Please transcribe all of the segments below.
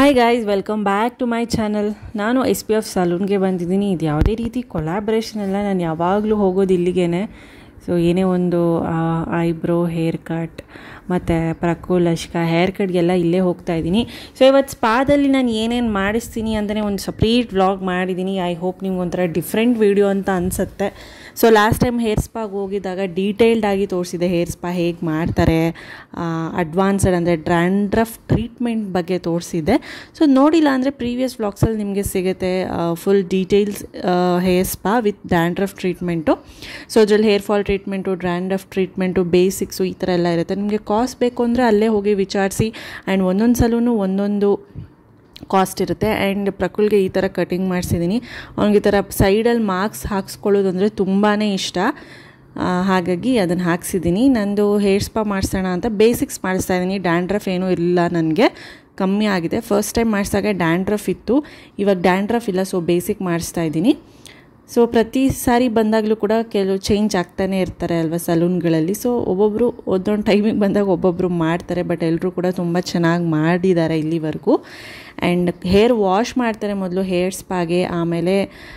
hi guys welcome back to my channel ನಾನು S P F ಸಲೂನ್ಗೆ ಬಂದಿದ್ದೀನಿ ಇದು ಯಾವುದೇ ರೀತಿ ಕೊಲಾಬ್ರೇಷನ್ ಎಲ್ಲ ನಾನು ಯಾವಾಗಲೂ ಹೋಗೋದು ಇಲ್ಲಿಗೇನೆ ಸೊ ಏನೇ ಒಂದು ಐಬ್ರೋ ಹೇರ್ ಕಟ್ ಮತ್ತು ಪ್ರಕು ಲಶ್ಕ ಹೇರ್ ಕಟ್ಗೆಲ್ಲ ಇಲ್ಲೇ ಹೋಗ್ತಾ ಇದ್ದೀನಿ ಸೊ ಇವತ್ತು ಸ್ಪಾದಲ್ಲಿ ನಾನು ಏನೇನು ಮಾಡಿಸ್ತೀನಿ ಅಂತಲೇ ಒಂದು ಸಪ್ರೇಟ್ ವ್ಲಾಗ್ ಮಾಡಿದ್ದೀನಿ ಐ ಹೋಪ್ ನಿಮ್ಗೆ ಒಂಥರ ಡಿಫ್ರೆಂಟ್ ವೀಡಿಯೋ ಅಂತ ಅನಿಸುತ್ತೆ ಸೊ ಲಾಸ್ಟ್ ಟೈಮ್ ಹೇರ್ ಸ್ಪಾಗೆ ಹೋಗಿದ್ದಾಗ ಡೀಟೇಲ್ಡ್ ಆಗಿ ತೋರಿಸಿದೆ ಹೇರ್ ಸ್ಪಾ ಹೇಗೆ ಮಾಡ್ತಾರೆ ಅಡ್ವಾನ್ಸ್ಡ್ ಅಂದರೆ ಡ್ರ್ಯಾಂಡ್ರಫ್ ಟ್ರೀಟ್ಮೆಂಟ್ ಬಗ್ಗೆ ತೋರಿಸಿದ್ದೆ ಸೊ ನೋಡಿಲ್ಲ ಅಂದರೆ ಪ್ರೀವಿಯಸ್ ವ್ಲಾಗ್ಸಲ್ಲಿ ನಿಮಗೆ ಸಿಗುತ್ತೆ full details hair spa with dandruff treatment so ಅದ್ರಲ್ಲಿ hair fall treatment dandruff treatment basics ಈ ಥರ ಎಲ್ಲ ಇರುತ್ತೆ ನಿಮಗೆ ಕಾಸ್ಟ್ ಬೇಕು ಅಂದರೆ ಅಲ್ಲೇ ಹೋಗಿ ವಿಚಾರಿಸಿ ಆ್ಯಂಡ್ ಒಂದೊಂದು ಸಲೂ ಒಂದೊಂದು ಕಾಸ್ಟ್ ಇರುತ್ತೆ ಆ್ಯಂಡ್ ಪ್ರಕುಲ್ಗೆ ಈ ಥರ ಕಟಿಂಗ್ ಮಾಡಿಸಿದ್ದೀನಿ ಅವ್ನಿಗೆ ಈ ಥರ ಸೈಡಲ್ಲಿ ಮಾರ್ಕ್ಸ್ ಹಾಕ್ಸ್ಕೊಳ್ಳೋದು ಅಂದರೆ ತುಂಬಾ ಇಷ್ಟ ಹಾಗಾಗಿ ಅದನ್ನು ಹಾಕ್ಸಿದ್ದೀನಿ ನಂದು ಹೇರ್ ಸ್ಪಾ ಮಾಡಿಸೋಣ ಅಂತ ಬೇಸಿಕ್ಸ್ ಮಾಡಿಸ್ತಾ ಇದ್ದೀನಿ ಡ್ಯಾಂಡ್ರಫ್ ಏನೂ ಇಲ್ಲ ನನಗೆ ಕಮ್ಮಿ ಆಗಿದೆ ಫಸ್ಟ್ ಟೈಮ್ ಮಾಡಿಸಿದಾಗ ಡ್ಯಾಂಡ್ರಫ್ ಇತ್ತು ಇವಾಗ ಡ್ಯಾಂಡ್ರಫ್ ಇಲ್ಲ ಸೊ ಬೇಸಿಕ್ ಮಾಡಿಸ್ತಾ ಇದ್ದೀನಿ ಸೊ ಪ್ರತಿ ಸಾರಿ ಬಂದಾಗಲೂ ಕೂಡ ಕೆಲವು ಚೇಂಜ್ ಆಗ್ತಾನೆ ಇರ್ತಾರೆ ಅಲ್ವಾ ಸಲೂನ್ಗಳಲ್ಲಿ ಸೊ ಒಬ್ಬೊಬ್ಬರು ಒಂದೊಂದು ಟೈಮಿಗೆ ಬಂದಾಗ ಒಬ್ಬೊಬ್ಬರು ಮಾಡ್ತಾರೆ ಬಟ್ ಎಲ್ಲರೂ ಕೂಡ ತುಂಬ ಚೆನ್ನಾಗಿ ಮಾಡಿದ್ದಾರೆ ಇಲ್ಲಿವರೆಗೂ ಆ್ಯಂಡ್ ಹೇರ್ ವಾಶ್ ಮಾಡ್ತಾರೆ ಮೊದಲು ಹೇರ್ ಸ್ಪಾಗೆ ಆಮೇಲೆ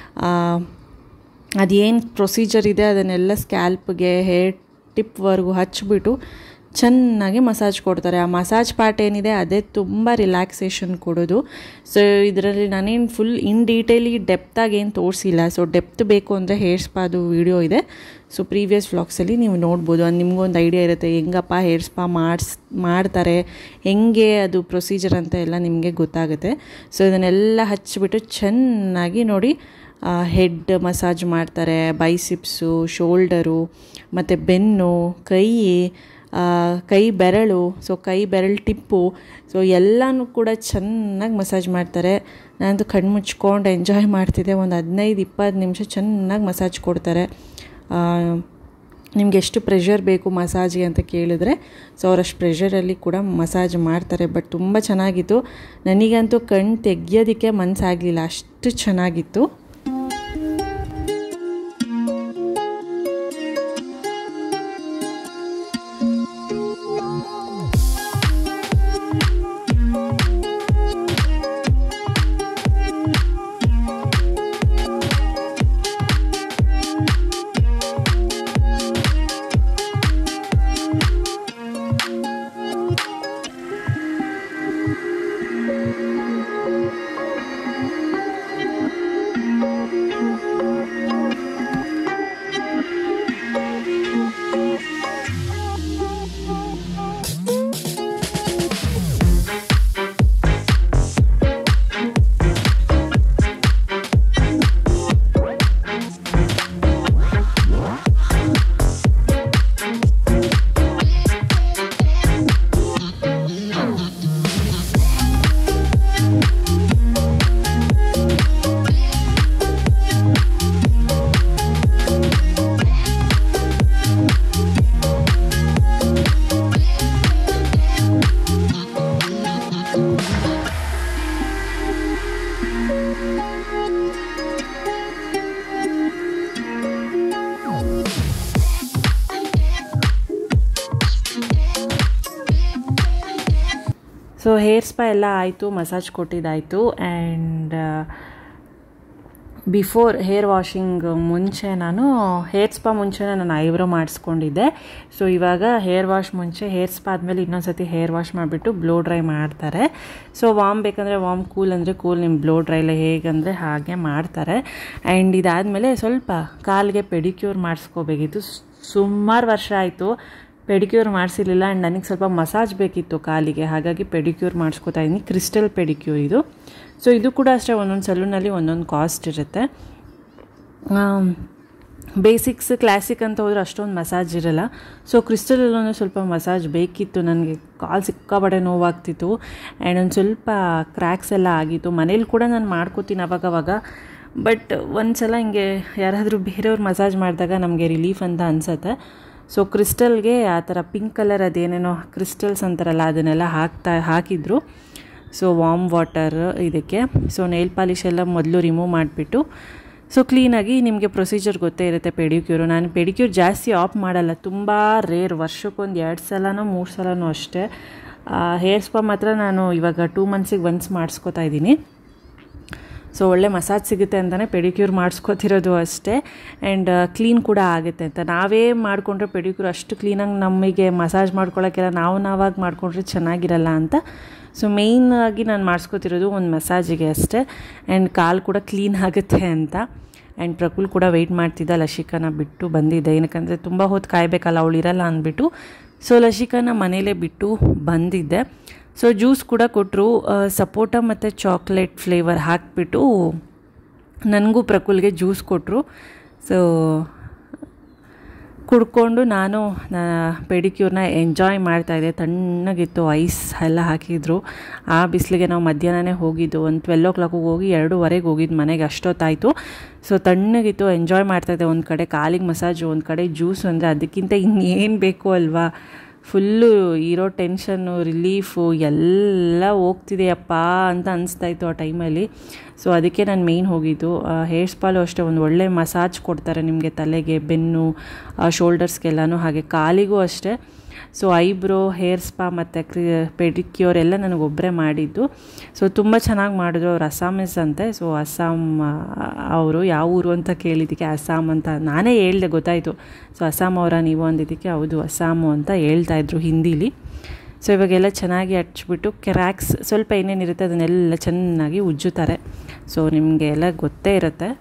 ಅದೇನು ಪ್ರೊಸೀಜರ್ ಇದೆ ಅದನ್ನೆಲ್ಲ ಸ್ಕ್ಯಾಲ್ಪ್ಗೆ ಹೇರ್ ಟಿಪ್ವರೆಗೂ ಹಚ್ಬಿಟ್ಟು ಚೆನ್ನಾಗಿ ಮಸಾಜ್ ಕೊಡ್ತಾರೆ ಆ ಮಸಾಜ್ ಪಾರ್ಟ್ ಏನಿದೆ ಅದೇ ತುಂಬ ರಿಲ್ಯಾಕ್ಸೇಷನ್ ಕೊಡೋದು ಸೊ ಇದರಲ್ಲಿ ನಾನೇನು ಫುಲ್ ಇನ್ ಡೀಟೇಲಿ ಡೆಪ್ತಾಗಿ ಏನು ತೋರಿಸಿಲ್ಲ ಸೊ ಡೆಪ್ತ್ ಬೇಕು ಅಂದರೆ ಹೇರ್ ಸ್ಪಾದು ವಿಡಿಯೋ ಇದೆ ಸೊ ಪ್ರೀವಿಯಸ್ ವ್ಲಾಗ್ಸಲ್ಲಿ ನೀವು ನೋಡ್ಬೋದು ಅದು ನಿಮಗೊಂದು ಐಡಿಯಾ ಇರುತ್ತೆ ಹೆಂಗಪ್ಪ ಹೇರ್ ಸ್ಪಾ ಮಾಡಿಸ್ ಮಾಡ್ತಾರೆ ಹೆಂಗೆ ಅದು ಪ್ರೊಸೀಜರ್ ಅಂತ ಎಲ್ಲ ನಿಮಗೆ ಗೊತ್ತಾಗುತ್ತೆ ಸೊ ಇದನ್ನೆಲ್ಲ ಹಚ್ಚಿಬಿಟ್ಟು ಚೆನ್ನಾಗಿ ನೋಡಿ ಹೆಡ್ ಮಸಾಜ್ ಮಾಡ್ತಾರೆ ಬೈಸಿಪ್ಸು ಶೋಲ್ಡರು ಮತ್ತು ಬೆನ್ನು ಕೈ ಕೈ ಬೆರಳು ಸೊ ಕೈ ಬೆರಳು ಟಿಪ್ಪು ಸೊ ಎಲ್ಲನೂ ಕೂಡ ಚೆನ್ನಾಗಿ ಮಸಾಜ್ ಮಾಡ್ತಾರೆ ನಾನಂತೂ ಕಣ್ಣು ಮುಚ್ಕೊಂಡು ಎಂಜಾಯ್ ಮಾಡ್ತಿದ್ದೆ ಒಂದು ಹದಿನೈದು ಇಪ್ಪತ್ತು ನಿಮಿಷ ಚೆನ್ನಾಗಿ ಮಸಾಜ್ ಕೊಡ್ತಾರೆ ನಿಮ್ಗೆ ಎಷ್ಟು ಪ್ರೆಷರ್ ಬೇಕು ಮಸಾಜ್ಗೆ ಅಂತ ಕೇಳಿದ್ರೆ ಸೊ ಅವರಷ್ಟು ಪ್ರೆಷರಲ್ಲಿ ಕೂಡ ಮಸಾಜ್ ಮಾಡ್ತಾರೆ ಬಟ್ ತುಂಬ ಚೆನ್ನಾಗಿತ್ತು ನನಗಂತೂ ಕಣ್ಣು ತೆಗಿಯೋದಕ್ಕೆ ಮನಸ್ಸಾಗಲಿಲ್ಲ ಅಷ್ಟು ಚೆನ್ನಾಗಿತ್ತು ಸೊ ಹೇರ್ ಸ್ಪಾ ಎಲ್ಲ ಆಯಿತು ಮಸಾಜ್ ಕೊಟ್ಟಿದ್ದಾಯಿತು ಆ್ಯಂಡ್ ಬಿಫೋರ್ ಹೇರ್ ವಾಷಿಂಗ್ ಮುಂಚೆ ನಾನು ಹೇರ್ ಸ್ಪಾ ಮುಂಚೆ ನಾನು ಐಬ್ರೋ ಮಾಡಿಸ್ಕೊಂಡಿದ್ದೆ ಸೊ ಇವಾಗ ಹೇರ್ ವಾಶ್ ಮುಂಚೆ ಹೇರ್ ಸ್ಪಾ ಆದಮೇಲೆ ಇನ್ನೊಂದು ಸತಿ ಹೇರ್ ವಾಶ್ ಮಾಡಿಬಿಟ್ಟು ಬ್ಲೋ ಡ್ರೈ ಮಾಡ್ತಾರೆ ಸೊ ವಾಮ್ ಬೇಕಂದರೆ ವಾಮ್ ಕೂಲ್ ಅಂದರೆ ಕೂಲ್ ನಿಮ್ಮ ಬ್ಲೋ ಡ್ರೈಲ ಹೇಗಂದರೆ ಹಾಗೆ ಮಾಡ್ತಾರೆ ಆ್ಯಂಡ್ ಇದಾದಮೇಲೆ ಸ್ವಲ್ಪ ಕಾಲಿಗೆ ಪೆಡಿಕ್ಯೂರ್ ಮಾಡಿಸ್ಕೋಬೇಕಿತ್ತು ಸುಮಾರು ವರ್ಷ ಆಯಿತು ಪೆಡಿಕ್ಯೂರ್ ಮಾಡಿಸಿರಲಿಲ್ಲ ಆ್ಯಂಡ್ ನನಗೆ ಸ್ವಲ್ಪ ಮಸಾಜ್ ಬೇಕಿತ್ತು ಕಾಲಿಗೆ ಹಾಗಾಗಿ ಪೆಡಿಕ್ಯೂರ್ ಮಾಡಿಸ್ಕೊತಾ ಇದ್ದೀನಿ ಕ್ರಿಸ್ಟಲ್ ಪೆಡಿಕ್ಯೂರ್ ಇದು ಸೊ ಇದು ಕೂಡ ಅಷ್ಟೇ ಒಂದೊಂದು ಸಲೂನಲ್ಲಿ ಒಂದೊಂದು ಕಾಸ್ಟ್ ಇರುತ್ತೆ ಬೇಸಿಕ್ಸ್ ಕ್ಲಾಸಿಕ್ ಅಂತ ಹೋದರೆ ಅಷ್ಟೊಂದು ಮಸಾಜ್ ಇರಲ್ಲ ಸೊ ಕ್ರಿಸ್ಟಲಲ್ಲೂ ಸ್ವಲ್ಪ ಮಸಾಜ್ ಬೇಕಿತ್ತು ನನಗೆ ಕಾಲು ಸಿಕ್ಕಾಬಡೆ ನೋವಾಗ್ತಿತ್ತು ಆ್ಯಂಡ್ ಒಂದು ಸ್ವಲ್ಪ ಕ್ರ್ಯಾಕ್ಸ್ ಎಲ್ಲ ಆಗಿತ್ತು ಮನೇಲಿ ಕೂಡ ನಾನು ಮಾಡ್ಕೋತೀನಿ ಅವಾಗವಾಗ ಬಟ್ ಒಂದು ಸಲ ಹಿಂಗೆ ಯಾರಾದರೂ ಬೇರೆಯವ್ರು ಮಸಾಜ್ ಮಾಡಿದಾಗ ನಮಗೆ ರಿಲೀಫ್ ಅಂತ ಅನಿಸುತ್ತೆ ಸೊ ಕ್ರಿಸ್ಟಲ್ಗೆ ಆ ಥರ ಪಿಂಕ್ ಕಲರ್ ಅದೇನೇನೋ ಕ್ರಿಸ್ಟಲ್ಸ್ ಅಂತಾರಲ್ಲ ಅದನ್ನೆಲ್ಲ ಹಾಕ್ತಾ ಹಾಕಿದ್ರು ಸೊ ವಾಮ್ ವಾಟರ್ ಇದಕ್ಕೆ ಸೊ ನೇಲ್ ಪಾಲಿಶ್ ಎಲ್ಲ ಮೊದಲು ರಿಮೂವ್ ಮಾಡಿಬಿಟ್ಟು ಸೊ ಕ್ಲೀನಾಗಿ ನಿಮಗೆ ಪ್ರೊಸೀಜರ್ ಗೊತ್ತೇ ಇರುತ್ತೆ ಪೆಡಿಕ್ಯೂರು ನಾನು ಪೆಡಿಕ್ಯೂರ್ ಜಾಸ್ತಿ ಆಫ್ ಮಾಡಲ್ಲ ತುಂಬ ರೇರ್ ವರ್ಷಕ್ಕೊಂದು ಎರಡು ಸಲನೋ ಮೂರು ಸಲನೋ ಅಷ್ಟೇ ಹೇರ್ ಸ್ಪಾ ಮಾತ್ರ ನಾನು ಇವಾಗ ಟೂ ಮಂತ್ಸಿಗೆ ಒನ್ಸ್ ಮಾಡಿಸ್ಕೊತಾ ಇದ್ದೀನಿ ಸೊ ಒಳ್ಳೆ ಮಸಾಜ್ ಸಿಗುತ್ತೆ ಅಂತಲೇ ಪೆಡಿಕ್ಯೂರ್ ಮಾಡಿಸ್ಕೊತಿರೋದು ಅಷ್ಟೇ ಆ್ಯಂಡ್ ಕ್ಲೀನ್ ಕೂಡ ಆಗುತ್ತೆ ಅಂತ ನಾವೇ ಮಾಡಿಕೊಂಡ್ರೆ ಪೆಡಿಕ್ಯೂರ್ ಅಷ್ಟು ಕ್ಲೀನಾಗಿ ನಮಗೆ ಮಸಾಜ್ ಮಾಡ್ಕೊಳ್ಳೋಕ್ಕೆಲ್ಲ ನಾವು ನಾವಾಗಿ ಮಾಡಿಕೊಂಡ್ರೆ ಚೆನ್ನಾಗಿರಲ್ಲ ಅಂತ ಸೊ ಮೇಯ್ನಾಗಿ ನಾನು ಮಾಡಿಸ್ಕೊತಿರೋದು ಒಂದು ಮಸಾಜಿಗೆ ಅಷ್ಟೇ ಆ್ಯಂಡ್ ಕಾಲು ಕೂಡ ಕ್ಲೀನ್ ಆಗುತ್ತೆ ಅಂತ ಆ್ಯಂಡ್ ಪ್ರಕುಲ್ ಕೂಡ ವೆಯ್ಟ್ ಮಾಡ್ತಿದ್ದ ಲಶಿಕನ ಬಿಟ್ಟು ಬಂದಿದ್ದೆ ಏನಕ್ಕಂದರೆ ತುಂಬ ಹೊತ್ತು ಕಾಯಬೇಕಲ್ಲ ಅವಳು ಇರಲ್ಲ ಅಂದ್ಬಿಟ್ಟು ಸೊ ಲಶಿಕನ ಮನೇಲೇ ಬಿಟ್ಟು ಬಂದಿದ್ದೆ ಸೊ ಜ್ಯೂಸ್ ಕೂಡ ಕೊಟ್ಟರು ಸಪೋಟ ಮತ್ತು ಚಾಕ್ಲೇಟ್ ಫ್ಲೇವರ್ ಹಾಕಿಬಿಟ್ಟು ನನಗೂ ಪ್ರಕುಲ್ಗೆ ಜ್ಯೂಸ್ ಕೊಟ್ಟರು ಸೊ ಕುಡ್ಕೊಂಡು ನಾನು ಪೆಡಿಕ್ಯೂರ್ನ ಎಂಜಾಯ್ ಮಾಡ್ತಾಯಿದ್ದೆ ತಣ್ಣಗಿತ್ತು ಐಸ್ ಎಲ್ಲ ಹಾಕಿದ್ರು ಆ ಬಿಸಿಲಿಗೆ ನಾವು ಮಧ್ಯಾಹ್ನನೇ ಹೋಗಿದ್ದು ಒಂದು ಟ್ವೆಲ್ ಓ ಕ್ಲಾಕಿಗೆ ಹೋಗಿ ಎರಡೂವರೆಗೆ ಹೋಗಿದ್ದು ಮನೆಗೆ ಅಷ್ಟೊತ್ತಾಯಿತು ಸೊ ತಣ್ಣಗಿತ್ತು ಎಂಜಾಯ್ ಮಾಡ್ತಾಯಿದ್ದೆ ಒಂದು ಕಡೆ ಕಾಲಿಗೆ ಮಸಾಜು ಒಂದು ಕಡೆ ಜ್ಯೂಸು ಅಂದರೆ ಅದಕ್ಕಿಂತ ಇನ್ನೇನು ಬೇಕು ಅಲ್ವಾ ಫುಲ್ಲು ಇರೋ ಟೆನ್ಷನ್ನು ರಿಲೀಫು ಎಲ್ಲ ಹೋಗ್ತಿದೆಯಪ್ಪ ಅಂತ ಅನಿಸ್ತಾಯಿತ್ತು ಆ ಟೈಮಲ್ಲಿ ಸೊ ಅದಕ್ಕೆ ನಾನು ಮೇಯ್ನ್ ಹೋಗಿದ್ದು ಹೇರ್ ಸ್ಪಾಲು ಅಷ್ಟೇ ಒಂದು ಒಳ್ಳೆ ಮಸಾಜ್ ಕೊಡ್ತಾರೆ ನಿಮಗೆ ತಲೆಗೆ ಬೆನ್ನು ಶೋಲ್ಡರ್ಸ್ಗೆಲ್ಲನೂ ಹಾಗೆ ಕಾಲಿಗೂ ಅಷ್ಟೇ ಸೊ ಐಬ್ರೋ ಹೇರ್ ಸ್ಪಾ ಮತ್ತು ಕ್ರಿ ಪೆಡಿಕ್ಯೂರ್ ಎಲ್ಲ ನನಗೊಬ್ಬರೇ ಮಾಡಿದ್ದು ಸೊ ತುಂಬ ಚೆನ್ನಾಗಿ ಮಾಡಿದ್ರು ಅವ್ರು ಅಸ್ಸಾಮೀಸ್ ಅಂತೆ ಸೊ ಅಸ್ಸಾಂ ಅವರು ಯಾವ ಊರು ಅಂತ ಕೇಳಿದ್ದಕ್ಕೆ ಅಸ್ಸಾಂ ಅಂತ ನಾನೇ ಹೇಳ್ದೆ ಗೊತ್ತಾಯಿತು ಸೊ ಅಸ್ಸಾಂ ಅವರ ನೀವು ಅಂದಿದ್ದಕ್ಕೆ ಹೌದು ಅಸ್ಸಾಮು ಅಂತ ಹೇಳ್ತಾಯಿದ್ರು ಹಿಂದೀಲಿ ಸೊ ಇವಾಗೆಲ್ಲ ಚೆನ್ನಾಗಿ ಹಚ್ಬಿಟ್ಟು ಕ್ರ್ಯಾಕ್ಸ್ ಸ್ವಲ್ಪ ಏನೇನಿರುತ್ತೆ ಅದನ್ನೆಲ್ಲ ಚೆನ್ನಾಗಿ ಉಜ್ಜುತ್ತಾರೆ ಸೊ ನಿಮಗೆ ಎಲ್ಲ ಗೊತ್ತೇ ಇರುತ್ತೆ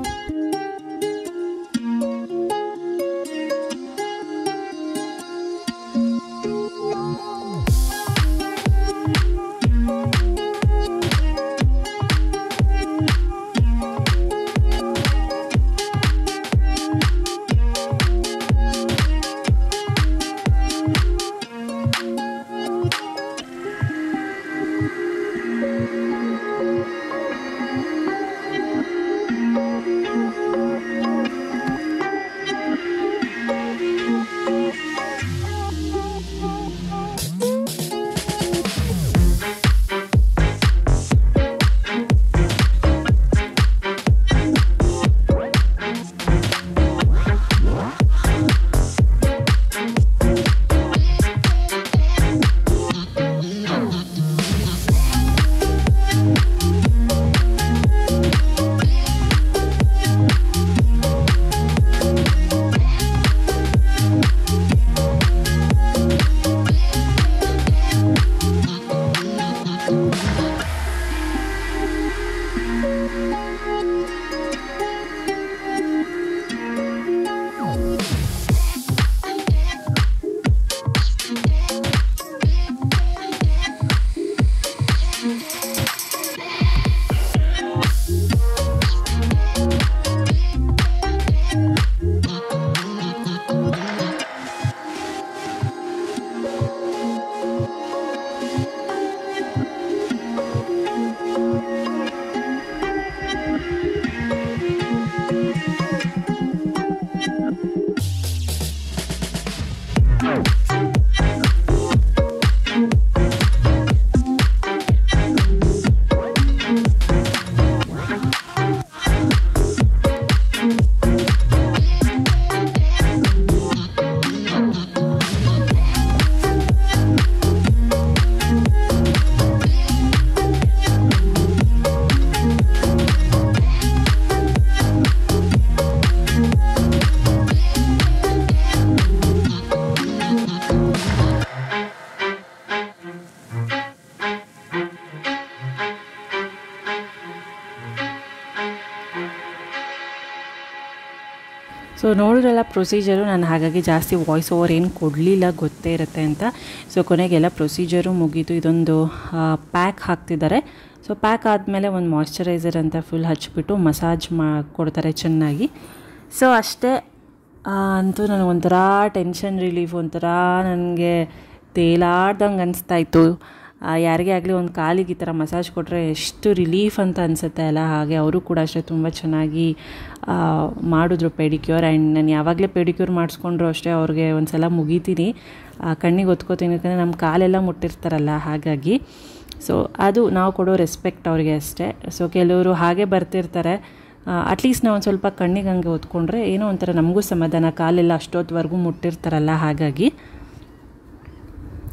ಸೊ ನೋಡಿದ್ರಲ್ಲ ಪ್ರೊಸೀಜರು ನಾನು ಹಾಗಾಗಿ ಜಾಸ್ತಿ ವಾಯ್ಸ್ ಓವರ್ ಏನು ಕೊಡಲಿಲ್ಲ ಗೊತ್ತೇ ಇರುತ್ತೆ ಅಂತ ಸೊ ಕೊನೆಗೆಲ್ಲ ಪ್ರೊಸೀಜರು ಮುಗೀತು ಇದೊಂದು ಪ್ಯಾಕ್ ಹಾಕ್ತಿದ್ದಾರೆ ಸೊ ಪ್ಯಾಕ್ ಆದಮೇಲೆ ಒಂದು ಮಾಯ್ಶ್ಚರೈಸರ್ ಅಂತ ಫುಲ್ ಹಚ್ಬಿಟ್ಟು ಮಸಾಜ್ ಮಾ ಕೊಡ್ತಾರೆ ಚೆನ್ನಾಗಿ ಸೊ ಅಷ್ಟೇ ಆ, ಅಂತೂ ನನಗೆ ಒಂಥರ ಟೆನ್ಷನ್ ರಿಲೀಫ್ ಒಂಥರ ನನಗೆ ತೇಲಾಡ್ದಂಗೆ ಅನಿಸ್ತಾ ಇತ್ತು ಆ, ಯಾರಿಗೇ ಆಗಲಿ ಒಂದು ಕಾಲಿಗೆ ಈ ಥರ ಮಸಾಜ್ ಕೊಟ್ಟರೆ ಎಷ್ಟು ರಿಲೀಫ್ ಅಂತ ಅನಿಸುತ್ತೆ ಅಲ್ಲ ಹಾಗೆ ಅವರು ಕೂಡ ಅಷ್ಟೇ ತುಂಬ ಚೆನ್ನಾಗಿ ಆ, ಮಾಡಿದ್ರು ಪೆಡಿಕ್ಯೂರ್ ಆ್ಯಂಡ್ ನಾನು ಯಾವಾಗಲೇ ಪೆಡಿಕ್ಯೂರ್ ಮಾಡಿಸ್ಕೊಂಡ್ರು ಅಷ್ಟೇ ಅವ್ರಿಗೆ ಒಂದು ಸಲ ಮುಗಿತೀನಿ ಆ, ಕಣ್ಣಿಗೆ ಒತ್ಕೋತೀನಿ ಯಾಕಂದರೆ ನಮ್ಮ ಕಾಲೆಲ್ಲ ಮುಟ್ಟಿರ್ತಾರಲ್ಲ ಹಾಗಾಗಿ ಸೊ ಅದು ನಾವು ಕೊಡೋ ರೆಸ್ಪೆಕ್ಟ್ ಅವ್ರಿಗೆ ಅಷ್ಟೇ ಸೊ ಕೆಲವರು ಹಾಗೆ ಬರ್ತಿರ್ತಾರೆ ಅಟ್ಲೀಸ್ಟ್ ನಾವು ಒಂದು ಸ್ವಲ್ಪ ಕಣ್ಣಿಗೆ ಹಂಗೆ ಒತ್ಕೊಂಡ್ರೆ ಏನೋ ಒಂಥರ ನಮಗೂ ಸಮಾಧಾನ ಕಾಲೆಲ್ಲ ಅಷ್ಟೊತ್ತವರೆಗೂ ಮುಟ್ಟಿರ್ತಾರಲ್ಲ ಹಾಗಾಗಿ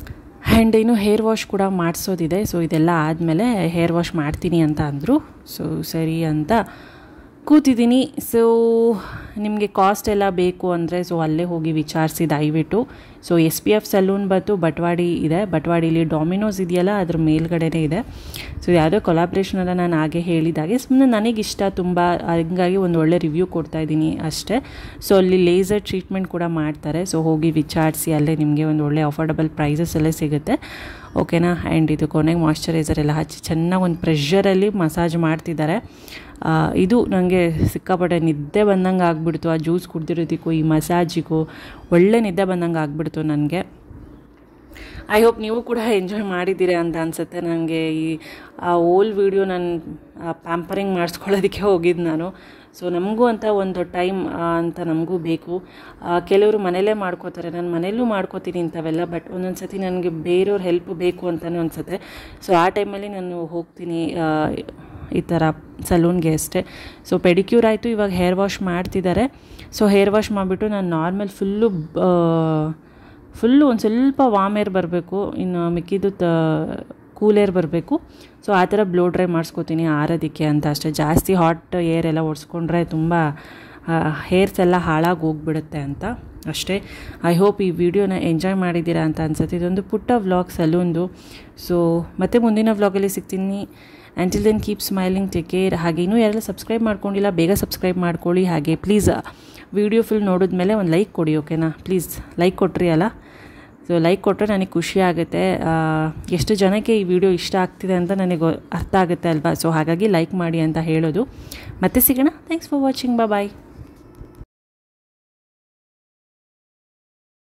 ಆ್ಯಂಡ್ ಇನ್ನು ಹೇರ್ ವಾಶ್ ಕೂಡ ಮಾಡಿಸೋದಿದೆ ಸೊ ಇದೆಲ್ಲ ಆದಮೇಲೆ ಹೇರ್ ವಾಶ್ ಮಾಡ್ತೀನಿ ಅಂತ ಅಂದರು ಸೊ ಸರಿ ಅಂತ ಕೂತಿದ್ದೀನಿ ಸೊ ನಿಮಗೆ ಕಾಸ್ಟ್ ಎಲ್ಲ ಬೇಕು ಅಂದರೆ ಸೊ ಅಲ್ಲೇ ಹೋಗಿ ವಿಚಾರಿಸಿ ದಯವಿಟ್ಟು so S P F salon ಬಂತು ಬಟ್ವಾಡಿ ಇದೆ ಬಟ್ವಾಡಿಲಿ ಡಾಮಿನೋಸ್ ಇದೆಯಲ್ಲ ಅದ್ರ ಮೇಲ್ಗಡೆನೇ ಇದೆ ಸೊ ಯಾವುದೋ ಕೊಲಾಬ್ರೇಷನೆಲ್ಲ ನಾನು ಹಾಗೆ ಹೇಳಿದಾಗೆ ಸುಮ್ಮನೆ ನನಗಿಷ್ಟ ತುಂಬ ಹಂಗಾಗಿ ಒಂದು ಒಳ್ಳೆ ರಿವ್ಯೂ ಕೊಡ್ತಾ ಇದ್ದೀನಿ ಅಷ್ಟೇ ಸೊ ಅಲ್ಲಿ ಲೇಸರ್ ಟ್ರೀಟ್ಮೆಂಟ್ ಕೂಡ ಮಾಡ್ತಾರೆ ಸೊ ಹೋಗಿ ವಿಚಾರಿಸಿ ಅಲ್ಲೇ ನಿಮಗೆ ಒಂದು ಒಳ್ಳೆ ಅಫೋರ್ಡಬಲ್ ಪ್ರೈಸಸ್ ಎಲ್ಲ ಸಿಗುತ್ತೆ ಓಕೆನಾ ಆ್ಯಂಡ್ ಇದು ಕೊನೆಗೆ ಮಾಯ್ಶ್ಚರೈಸರ್ ಎಲ್ಲ ಹಚ್ಚಿ ಚೆನ್ನಾಗಿ ಒಂದು ಪ್ರೆಷರಲ್ಲಿ ಮಸಾಜ್ ಮಾಡ್ತಿದ್ದಾರೆ ಇದು ನನಗೆ ಸಿಕ್ಕಾಪಟ್ಟೆ ನಿದ್ದೆ ಬಂದಂಗೆ ಆಗ್ಬಿಡ್ತು ಆ ಜ್ಯೂಸ್ ಕುಡ್ದಿರೋದಕ್ಕೂ ಈ ಮಸಾಜಿಗೂ ಒಳ್ಳೆ ನಿದ್ದೆ ಬಂದಂಗೆ ಆಗ್ಬಿಡ್ತು ನನಗೆ ಐ ಹೋಪ್ ನೀವು ಕೂಡ ಎಂಜಾಯ್ ಮಾಡಿದ್ದೀರಾ ಅಂತ ಅನಿಸುತ್ತೆ ನನಗೆ ಈ ಆ ಓಲ್ ವೀಡಿಯೋ ನಾನು ಪ್ಯಾಂಪರಿಂಗ್ ಮಾಡಿಸ್ಕೊಳ್ಳೋದಕ್ಕೆ ಹೋಗಿದ್ದು ನಾನು ಸೊ ನಮಗೂ ಅಂತ ಒಂದು ಟೈಮ್ ಅಂತ ನಮಗೂ ಬೇಕು ಕೆಲವರು ಮನೇಲೇ ಮಾಡ್ಕೋತಾರೆ ನಾನು ಮನೇಲೂ ಮಾಡ್ಕೋತೀನಿ ಇಂಥವೆಲ್ಲ ಬಟ್ ಒಂದೊಂದು ಸತಿ ನನಗೆ ಬೇರೆಯವ್ರ ಹೆಲ್ಪ್ ಬೇಕು ಅಂತಲೂ ಅನಿಸುತ್ತೆ ಸೊ ಆ ಟೈಮಲ್ಲಿ ನಾನು ಹೋಗ್ತೀನಿ ಈ ಥರ ಸಲೂನ್ಗೆ ಅಷ್ಟೇ ಸೊ ಪೆಡಿಕ್ಯೂರ್ ಆಯಿತು ಇವಾಗ ಹೇರ್ ವಾಶ್ ಮಾಡ್ತಿದ್ದಾರೆ ಸೊ ಹೇರ್ ವಾಶ್ ಮಾಡಿಬಿಟ್ಟು ನಾನು ನಾರ್ಮಲ್ ಫುಲ್ಲು ಫುಲ್ಲು ಒಂದು ಸ್ವಲ್ಪ ವಾಮ್ ಏರ್ ಬರಬೇಕು ಇನ್ನು ಮಿಕ್ಕಿದ್ದು ತ ಕೂಲ್ ಏರ್ ಬರಬೇಕು ಸೊ ಆ ಥರ ಬ್ಲೋ ಡ್ರೈ ಮಾಡಿಸ್ಕೋತೀನಿ ಆರೋದಕ್ಕೆ ಅಂತ ಅಷ್ಟೇ ಜಾಸ್ತಿ ಹಾಟ್ ಏರ್ ಎಲ್ಲ ಒರೆಸ್ಕೊಂಡ್ರೆ ತುಂಬ ಹೇರ್ಸ್ ಎಲ್ಲ ಹಾಳಾಗಿ ಹೋಗ್ಬಿಡುತ್ತೆ ಅಂತ ಅಷ್ಟೇ ಐ ಹೋಪ್ ಈ ವಿಡಿಯೋನ ಎಂಜಾಯ್ ಮಾಡಿದ್ದೀರಾ ಅಂತ ಅನ್ಸುತ್ತೆ ಇದೊಂದು ಪುಟ್ಟ ವ್ಲಾಗ್ ಸಲೂನ್ದು ಸೊ ಮತ್ತೆ ಮುಂದಿನ ವ್ಲಾಗಲ್ಲಿ ಸಿಗ್ತೀನಿ until then keep smiling take care ಹಾಗೆ ಇನ್ನೂ ಯಾರೆಲ್ಲ ಸಬ್ಸ್ಕ್ರೈಬ್ ಮಾಡ್ಕೊಂಡಿಲ್ಲ ಬೇಗ ಸಬ್ಸ್ಕ್ರೈಬ್ ಮಾಡ್ಕೊಳ್ಳಿ ಹಾಗೆ ಪ್ಲೀಸ್ ವಿಡಿಯೋ ಫುಲ್ ನೋಡಿದ್ಮೇಲೆ ಒಂದು ಲೈಕ್ ಕೊಡಿ ಓಕೆನಾ ಪ್ಲೀಸ್ ಲೈಕ್ ಕೊಟ್ರಿ ಅಲ್ಲ ಸೊ ಲೈಕ್ ಕೊಟ್ಟರೆ ನನಗೆ ಖುಷಿ ಆಗುತ್ತೆ ಎಷ್ಟು ಜನಕ್ಕೆ ಈ ವಿಡಿಯೋ ಇಷ್ಟ ಆಗ್ತಿದೆ ಅಂತ ನನಗೆ ಅರ್ಥ ಆಗುತ್ತೆ ಅಲ್ವಾ ಸೊ ಹಾಗಾಗಿ ಲೈಕ್ ಮಾಡಿ ಅಂತ ಹೇಳೋದು ಮತ್ತೆ ಸಿಗೋಣ ಥ್ಯಾಂಕ್ಸ್ ಫಾರ್ ವಾಚಿಂಗ್ ಬಾಯ್